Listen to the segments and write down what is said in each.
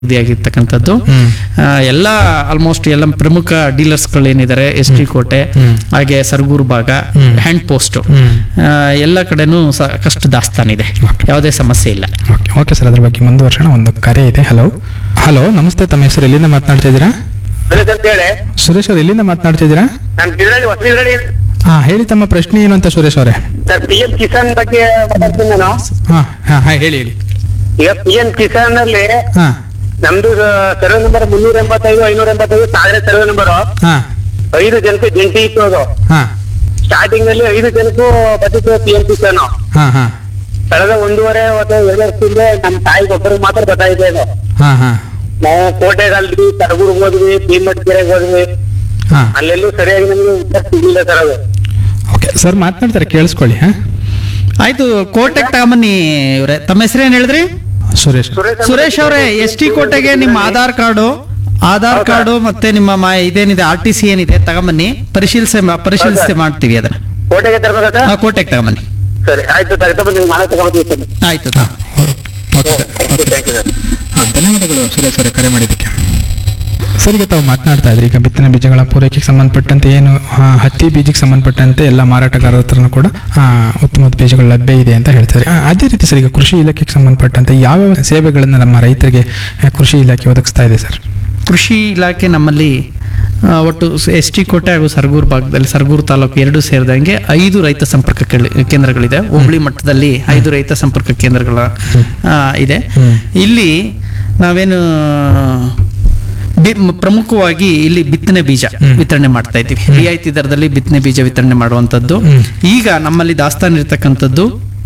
ಆಗಿರ್ತಕ್ಕಂಥದ್ದು ಹ್ಮ್. ಆ, ಎಲ್ಲ ಆಲ್ಮೋಸ್ಟ್ ಎಲ್ಲ ಪ್ರಮುಖ ಡೀಲರ್ಸ್ಗಳೇನಿದ್ದಾರೆ ಎಸ್ ಟಿ ಕೋಟೆ ಹ್ಮ್. ಹಾಗೆ ಸರಗೂರು ಭಾಗ ಹ್ಮ್. ಹ್ಯಾಂಡ್ ಪೋಸ್ಟ್ ಹ್ಮ್. ಎಲ್ಲ ಕಡೆನೂ ಸಾಕಷ್ಟು ದಾಸ್ತಾನಿದೆ Okay. ಯಾವುದೇ ಸಮಸ್ಯೆ ಇಲ್ಲ ಓಕೆ ಓಕೆ ಸರ್ ಅದ್ರ ಬಗ್ಗೆ ಮುಂದುವರ್ಸೋಣ ಒಂದು ಕರೆ ಇದೆ ಹಲೋ ಹಲೋ ನಮಸ್ತೆ ತಮ್ಮ ಹೆಸರು ಎಲ್ಲಿಂದ ಮಾತನಾಡ್ತಾ ಇದ್ದೀರಾ ಸುರೇಶ್ ಅಂತ ಹೇಳಿ ಸುರೇಶ್ ಅವ್ರು ಎಲ್ಲಿಂದ ಮಾತನಾಡ್ತಾ ಇದ್ದೀರಾ ನಾನು ಇದರಲ್ಲಿ ಹೊಸ ಇದರಲ್ಲಿ ಹಾ ಹೇಳಿ ತಮ್ಮ ಪ್ರಶ್ನೆ ಏನು ಅಂತ ಸುರೇಶ್ ಅವರೇ ಸರ್ ಪಿ ಎಂ ಕಿಸಾನ್ ಬಗ್ಗೆ ಮಾತಾಡ್ತೀನಿ ನಾನು ಹಾ ಹಾ ಹಾ ಹೇಳಿ ಹೇಳಿ ಈಗ ಪಿ ಎಂ ಕಿಸಾನ್ ಅಲ್ಲಿ ಹಾ ನಮ್ದು ಸರ್ವೆ ನಂಬರ್ ಮುನ್ನೂರ ಎಂಬತ್ತೈದು ಐನೂರ ಎಂಬತ್ತೈದು ಸಾವಿರ ಸರ್ವೆ ನಂಬರ್ ಹಾ ಐದು ಜನಕ್ಕೆ ಜಂಟಿ ಇತ್ತು ಅದು ಹಾ ಸ್ಟಾರ್ಟಿಂಗ್ ಅಲ್ಲಿ ಐದು ಜನಕ್ಕೂ ಬಂದಿತ್ತು ಪಿ ಎಂ ಕಿಸಾನ್ ಹಾ ಹಾ ಕಳೆದ ಒಂದೂವರೆ ಅಥವಾ ಎರಡು ವರ್ಷದಿಂದ ನಮ್ಮ ತಾಯಿಗೆ ಒಬ್ಬರಿಗೆ ಮಾತ್ರ ಗೊತ್ತಾಗಿದೆ ಇದು ಹಾ ಹಾ ನಾವು ಕೋಟೆಗಲ್ರಿ ತರಗೂರ್ಗ್ ಹೋದ್ವಿ ಭೀಮಟ್ಕೆರೆಗೆ ಹೋದ್ವಿ ಹಾ ಅಲ್ಲೆಲ್ಲೂ ಸರಿಯಾಗಿ ನಮ್ಗೆ ಉತ್ತರ ಸಿಗ್ಲಿಲ್ಲ ಸರ್ ಅದು ಓಕೆ ಸರ್ ಮಾತನಾಡ್ತಾರೆ ಕೇಳಿಸ್ಕೊಳ್ಳಿ ಹಾ ಆಯ್ತು ಕೋಟೆಗೆ ತಗೊಂಬನ್ನಿ ಇವ್ರೆ ತಮ್ಮ ಹೆಸರೇನು ಹೇಳಿದ್ರಿ ಸುರೇಶ್ ಸುರೇಶ್ ಸುರೇಶ್ ಅವರೇ ಎಸ್ ಟಿ ಕೋಟೆಗೆ ನಿಮ್ಮ ಆಧಾರ್ ಕಾರ್ಡು ಆಧಾರ್ ಹೌದಾ? ಕಾರ್ಡು ಮತ್ತೆ ನಿಮ್ಮ ಮಾ ಇದೇನಿದೆ ಆರ್ ಟಿ ಸಿ ಏನಿದೆ ತಗೊಂಬನ್ನಿ ಪರಿಶೀಲಿಸಿ ಪರಿಶೀಲಿಸಿ ಮಾಡ್ತೀವಿ ಅದನ್ನ ಕೋಟೆಗೆ ತರಬೇಕಾ ಆ, ಕೋಟೆಗೆ ತಗೊಂಬನ್ನಿ ಸರಿ ಆಯ್ತು ತಗೊಂಡು ನಾಳೆ ತಗೊಂಡ್ಬರ್ತೀವಿ ಸರ್ ಆಯ್ತು okay sir thank you sir ಹಾ, ಧನ್ಯವಾದಗಳು ಸುರೇಶ್ ಅವರೇ ಕರೆ ಮಾಡಿದ್ದಕ್ಕೆ ಸರ್ ಈಗ ತಾವು ಮಾತನಾಡ್ತಾ ಇದ್ರಿ ಈಗ ಬಿತ್ತನೆ ಬೀಜಗಳ ಪೂರೈಕೆಗೆ ಸಂಬಂಧಪಟ್ಟಂತೆ ಏನು ಆ, ಹತ್ತಿ ಬೀಜಕ್ಕೆ ಸಂಬಂಧಪಟ್ಟಂತೆ ಎಲ್ಲ ಮಾರಾಟಗಾರರ ಹತ್ರನೂ ಕೂಡ ಆ, ಉತ್ತಮವಾದ ಬೀಜಗಳು ಲಭ್ಯ ಇದೆ ಅಂತ ಹೇಳ್ತಾರೆ ಆ, ಅದೇ ರೀತಿ ಸರ್ ಈಗ ಕೃಷಿ ಇಲಾಖೆಗೆ ಸಂಬಂಧಪಟ್ಟಂತೆ ಯಾವ್ಯಾವ ಸೇವೆಗಳನ್ನು ನಮ್ಮ ರೈತರಿಗೆ ಆ, ಕೃಷಿ ಇಲಾಖೆ ಒದಗಿಸ್ತಾ ಇದೆ ಸರ್ ಕೃಷಿ ಇಲಾಖೆ ನಮ್ಮಲ್ಲಿ ಆ, ಒಟ್ಟು ಎಸ್ ಟಿ ಕೋಟೆ ಹಾಗೂ ಸರಗೂರು ಭಾಗದಲ್ಲಿ ಸರಗೂರು ತಾಲೂಕು ಎರಡು ಸೇರಿದಂಗೆ ಐದು ರೈತ ಸಂಪರ್ಕ ಕೇಳಿ- ಕೇಂದ್ರಗಳಿದೆ ಹೋಬಳಿ ಮಟ್ಟದಲ್ಲಿ ಐದು ರೈತ ಸಂಪರ್ಕ ಕೇಂದ್ರಗಳ ಆ, ಇದೆ ಹ್ಮ್. ಇಲ್ಲಿ ನಾವೇನು ಬಿ- ಮ್- ಪ್ರಮುಖವಾಗಿ ಇಲ್ಲಿ ಬಿತ್ತನೆ ಬೀಜ ಹ್ಮ್. ವಿತರಣೆ ಮಾಡ್ತಾ ಇದ್ದೀವಿ ರಿಯಾಯಿತಿ ದರದಲ್ಲಿ ಬಿತ್ತನೆ ಬೀಜ ವಿತರಣೆ ಮಾಡುವಂಥದ್ದು ಹ್ಮ್. ಈಗ ನಮ್ಮಲ್ಲಿ ದಾಸ್ತಾನು ಇರ್ತಕ್ಕಂಥದ್ದು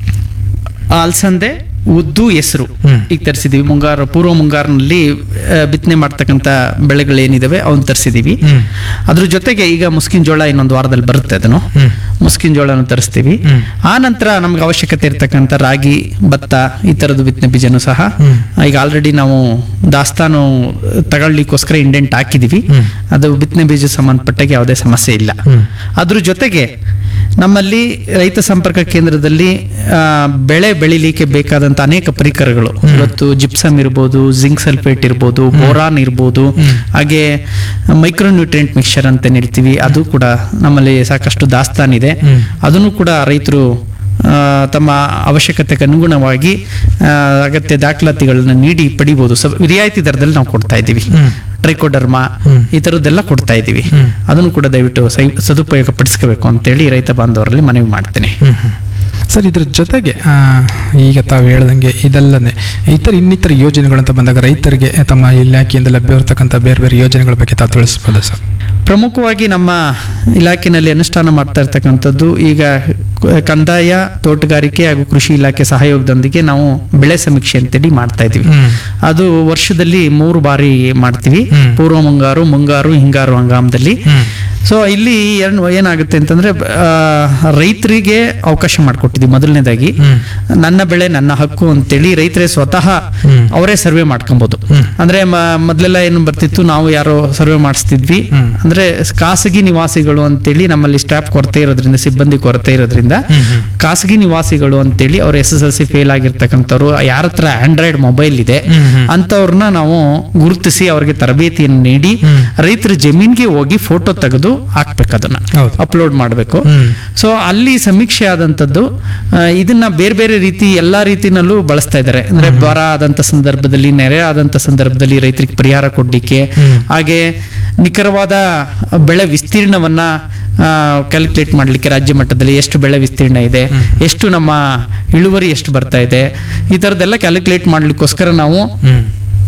ಅಲಸಂದೆ ಉದ್ದು ಹೆಸರು ಹ್ಮ್. ಈಗ ತರಿಸಿದೀವಿ ಮುಂಗಾರು ಪೂರ್ವ ಮುಂಗಾರಿನಲ್ಲಿ ಆ, ಬಿತ್ತನೆ ಮಾಡ್ತಕ್ಕಂಥ ಬೆಳೆಗಳೇನಿದಾವೆ ಅವನ್ನ ತರಿಸಿದೀವಿ ಹ್ಮ್. ಅದ್ರ ಜೊತೆಗೆ ಈಗ ಮುಸ್ಕಿನ ಜೋಳ ಇನ್ನೊಂದು ವಾರದಲ್ಲಿ ಬರುತ್ತೆ ಅದನ್ನು ಹ್ಮ್. ಮುಸ್ಕಿನ ಜೋಳನ ತರಿಸ್ತೀವಿ ಹ್ಮ್. ಆ ನಂತರ ನಮ್ಗೆ ಅವಶ್ಯಕತೆ ಇರ್ತಕ್ಕಂಥ ರಾಗಿ ಭತ್ತ ಈ ಥರದ ಬಿತ್ತನೆ ಬೀಜನೂ ಸಹ ಹ್ಮ್. ಈಗ ಆಲ್ರೆಡಿ ನಾವು ದಾಸ್ತಾನು ತಗೊಳ್ಳಿಕ್ಕೋಸ್ಕರ ಇಂಡೆಂಟ್ ಹಾಕಿದೀವಿ ಹ್ಮ್. ಅದು ಬಿತ್ತನೆ ಬೀಜ ಸಂಬಂಧಪಟ್ಟಾಗ ಯಾವುದೇ ಸಮಸ್ಯೆ ಇಲ್ಲ ಹ್ಮ್. ಅದ್ರ ಜೊತೆಗೆ ನಮ್ಮಲ್ಲಿ ರೈತ ಸಂಪರ್ಕ ಕೇಂದ್ರದಲ್ಲಿ ಆ, ಬೆಳೆ ಬೆಳಿಲಿಕ್ಕೆ ಬೇಕಾದಂತ ಅನೇಕ ಪರಿಕರಗಳು ಇವತ್ತು ಜಿಪ್ಸಮ್ ಇರ್ಬೋದು ಜಿಂಕ್ ಸಲ್ಫೇಟ್ ಇರ್ಬೋದು ಬೋರಾನ್ ಇರ್ಬೋದು ಹಾಗೆ ಮೈಕ್ರೋನ್ಯೂಟ್ರಿಯೆಂಟ್ ಮಿಕ್ಸ್ಚರ್ ಅಂತ ಹೇಳ್ತೀವಿ ಅದು ಕೂಡ ನಮ್ಮಲ್ಲಿ ಸಾಕಷ್ಟು ದಾಸ್ತಾನಿದೆ ಹ್ಮ್. ಅದನ್ನು ಕೂಡ ರೈತರು ಆ, ತಮ್ಮ ಅವಶ್ಯಕತೆಗೆ ಅನುಗುಣವಾಗಿ ಆ, ಅಗತ್ಯ ದಾಖಲಾತಿಗಳನ್ನ ನೀಡಿ ಪಡಿಬೋದು ಸ ರಿಯಾಯಿತಿ ದರದಲ್ಲಿ ನಾವು ಕೊಡ್ತಾ ಇದ್ದೀವಿ ಹ್ಮ್. ಟ್ರೈಕೋಡರ್ಮಾ ಹ್ಮ್. ಈ ಥರದ್ದೆಲ್ಲ ಕೊಡ್ತಾ ಇದ್ದೀವಿ ಹ್ಮ್. ಅದನ್ನು ಕೂಡ ದಯವಿಟ್ಟು ಸೈ- ಸದುಪಯೋಗ ಪಡಿಸ್ಕೋಬೇಕು ಅಂತೇಳಿ ರೈತ ಬಾಂಧವರಲ್ಲಿ ಮನವಿ ಮಾಡ್ತೇನೆ ಹ್ಮ್, ಹ್ಮ್. ಸರ್ ಇದ್ರ ಜೊತೆಗೆ ಆ, ಈಗ ತಾವು ಹೇಳ್ದಂಗೆ ಇದಲ್ಲದೆ ಇತರ ಇನ್ನಿತರ ಯೋಜನೆಗಳಂತ ಬಂದಾಗ ರೈತರಿಗೆ ತಮ್ಮ ಇಲಾಖೆಯಿಂದ ಲಭ್ಯವಿರತಕ್ಕಂಥ ಬೇರೆ ಬೇರೆ ಯೋಜನೆಗಳ ಬಗ್ಗೆ ತಾವು ತಿಳಿಸ್ಬೋದಾ ಸರ್ ಪ್ರಮುಖವಾಗಿ ನಮ್ಮ ಇಲಾಖೆನಲ್ಲಿ ಅನುಷ್ಠಾನ ಮಾಡ್ತಾ ಇರ್ತಕ್ಕಂಥದ್ದು ಈಗ ಕ- ಕಂದಾಯ ತೋಟಗಾರಿಕೆ ಹಾಗೂ ಕೃಷಿ ಇಲಾಖೆ ಸಹಯೋಗದೊಂದಿಗೆ ನಾವು ಬೆಳೆ ಸಮೀಕ್ಷೆ ಅಂತೇಳಿ ಮಾಡ್ತಾ ಇದ್ದೀವಿ ಹ್ಮ್. ಅದು ವರ್ಷದಲ್ಲಿ ಮೂರು ಬಾರಿ ಮಾಡ್ತೀವಿ ಹ್ಮ್. ಪೂರ್ವ ಮುಂಗಾರು ಮುಂಗಾರು ಹಿಂಗಾರು ಹಂಗಾಮದಲ್ಲಿ ಹ್ಮ್. ಸೊ ಇಲ್ಲಿ ಏನ್ ಏನಾಗುತ್ತೆ ಅಂತಂದ್ರೆ ಆ, ರೈತರಿಗೆ ಅವಕಾಶ ಮಾಡಿಕೊಟ್ಟಿದ್ವಿ ಮೊದಲನೇದಾಗಿ ಹ್ಮ್. ನನ್ನ ಬೆಳೆ ನನ್ನ ಹಕ್ಕು ಅಂತೇಳಿ ರೈತರೇ ಸ್ವತಃ ಹ್ಮ್. ಅವರೇ ಸರ್ವೆ ಮಾಡ್ಕೊಬಹುದು ಹ್ಮ್. ಅಂದ್ರೆ ಮ- ಮೊದ್ಲೆಲ್ಲ ಏನು ಬರ್ತಿತ್ತು ನಾವು ಯಾರೋ ಸರ್ವೆ ಮಾಡಿಸ್ತಿದ್ವಿ ಹ್ಮ್. ಅಂದ್ರೆ ಖಾಸಗಿ ನಿವಾಸಿಗಳು ಅಂತೇಳಿ ನಮ್ಮಲ್ಲಿ ಸ್ಟಾಫ್ ಕೊರತೆ ಇರೋದ್ರಿಂದ ಸಿಬ್ಬಂದಿ ಕೊರತೆ ಇರೋದ್ರಿಂದ ಹ್ಮ್, ಹ್ಮ್. ಖಾಸಗಿ ನಿವಾಸಿಗಳು ಅಂತೇಳಿ ಅವ್ರ S S L C fail ಆಗಿರ್ತಕ್ಕಂಥವ್ರು ಯಾರ ಹತ್ರ ಆಂಡ್ರಾಯ್ಡ್ ಮೊಬೈಲ್ ಇದೆ ಹ್ಮ್, ಹ್ಮ್. ಅಂತವ್ರನ್ನ ನಾವು ಗುರುತಿಸಿ ಅವ್ರಿಗೆ ತರಬೇತಿಯನ್ನು ನೀಡಿ ಹ್ಮ್. ರೈತರ ಜಮೀನ್ಗೆ ಹೋಗಿ ಫೋಟೋ ತೆಗೆದು ಹಾಕ್ಬೇಕು ಅದನ್ನ ಹೌದು. ಅಪ್ಲೋಡ್ ಮಾಡಬೇಕು ಹ್ಮ್. ಸೊ ಅಲ್ಲಿ ಸಮೀಕ್ಷೆ ಆದಂತದ್ದು ಆ, ಇದನ್ನ ಬೇರೆ ಬೇರೆ ರೀತಿ ಎಲ್ಲಾ ರೀತಿನಲ್ಲೂ ಬಳಸ್ತಾ ಇದ್ದಾರೆ ಅಂದ್ರೆ ಬರ ಆದಂತ ಸಂದರ್ಭದಲ್ಲಿ ನೆರೆ ಆದಂತ ಸಂದರ್ಭದಲ್ಲಿ ರೈತರಿಗೆ ಪರಿಹಾರ ಕೊಡ್ಲಿಕ್ಕೆ ಹ್ಮ್. ಹಾಗೆ ನಿಖರವಾದ ಬೆಳೆ ವಿಸ್ತೀರ್ಣವನ್ನ ಕ್ಯಾಲ್ಕುಲೇಟ್ ಮಾಡ್ಲಿಕ್ಕೆ ರಾಜ್ಯ ಮಟ್ಟದಲ್ಲಿ ಎಷ್ಟು ಬೆಳೆ ವಿಸ್ತೀರ್ಣ ಇದೆ ಎಷ್ಟು ನಮ್ಮ ಇಳುವರಿ ಎಷ್ಟು ಬರ್ತಾ ಇದೆ ಈ ತರದೆಲ್ಲ ಕ್ಯಾಲ್ಕುಲೇಟ್ ಮಾಡ್ಲಿಕ್ಕೋಸ್ಕರ ನಾವು ಹ್ಮ್.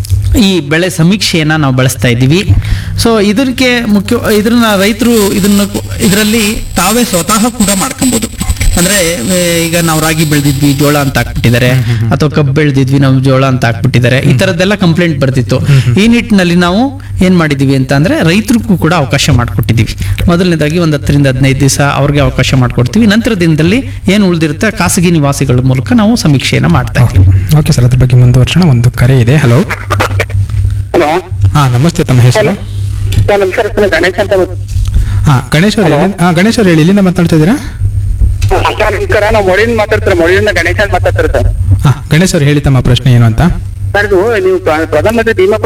ಈ ಬೆಳೆ ಸಮೀಕ್ಷೆಯನ್ನ ನಾವು ಬಳಸ್ತಾ ಇದ್ದೀವಿ ಸೊ ಇದಕ್ಕೆ ಮುಖ್ಯ ಇದನ್ನ ರೈತರು ಇದನ್ನ ಇದರಲ್ಲಿ ತಾವೇ ಸ್ವತಃ ಕೂಡ ಮಾಡ್ಕೊಬಹುದು ಅಂದ್ರೆ ಏ, ಈಗ ನಾವು ರಾಗಿ ಬೆಳೆದಿದ್ವಿ ಜೋಳ ಅಂತ ಹಾಕ್ಬಿಟ್ಟಿದ್ದಾರೆ ಅಥವಾ ಕಬ್ಬು ಬೆಳೆದಿದ್ವಿ ನಾವು ಜೋಳ ಅಂತ ಹಾಕ್ಬಿಟ್ಟಿದ್ದಾರೆ ಈ ತರದ್ದೆಲ್ಲ ಕಂಪ್ಲೇಂಟ್ ಬರ್ತಿತ್ತು ಈ ನಿಟ್ಟಿನಲ್ಲಿ ನಾವು ಏನ್ ಮಾಡಿದೀವಿ ಅಂತ ಅಂದ್ರೆ ರೈತರಿಗೂ ಕೂಡ ಅವಕಾಶ ಮಾಡಿಕೊಟ್ಟಿದ್ದೀವಿ ಮೊದಲನೇದಾಗಿ ಒಂದು ಹತ್ತರಿಂದ ಹದಿನೈದು ದಿವಸ ಅವ್ರಿಗೆ ಅವಕಾಶ ಮಾಡಿಕೊಡ್ತೀವಿ ನಂತರ ದಿನದಲ್ಲಿ ಏನು ಉಳಿದಿರುತ್ತೆ ಖಾಸಗಿ ನಿವಾಸಿಗಳ ಮೂಲಕ ನಾವು ಸಮೀಕ್ಷೆಯನ್ನ ಮಾಡ್ತಾ ಇದ್ದೀವಿ ಓಕೆ ಸರ್ ಅದ್ರ ಬಗ್ಗೆ ಮುಂದುವರ್ಸೋಣ ಒಂದು ಕರೆ ಇದೆ ಹಲೋ ಹಲೋ ಹಾ ನಮಸ್ತೆ ತಮ್ಮ ಹೆಸರು ಸರ್ ನಮಸ್ಕಾರ ಸರ್ ಗಣೇಶ್ ಅಂತ ಹಾ ಗಣೇಶ್ ಅವ್ರು ಎಲ್ಲಿ- ಹಾ ಗಣೇಶ್ ಅವ್ರು ಹೇಳಿ ಇಲ್ಲಿಂದ ಮಾತಾಡ್ತಾ ಇದ್ದೀರಾ ಸರ್ ನಮಸ್ಕಾರ ನಾವು ಮೊಳಿಯಿಂದ ಮಾತಾಡ್ತಾರೆ ಮೊಳಿಯಿಂದ ಗಣೇಶ್ ಅಂತ ಮಾತಾಡ್ತಾರೆ ಸರ್ ಹಾ ಗಣೇಶ್ ಅವ್ರು ಹೇಳಿ ತಮ್ಮ ಪ್ರಶ್ನೆ ಏನು ಅಂತ ಸರ್ ಇದು ನೀವು ಪ್ರ- ಪ್ರಧಾನಮಂತ್ರಿ ಭೀಮಾ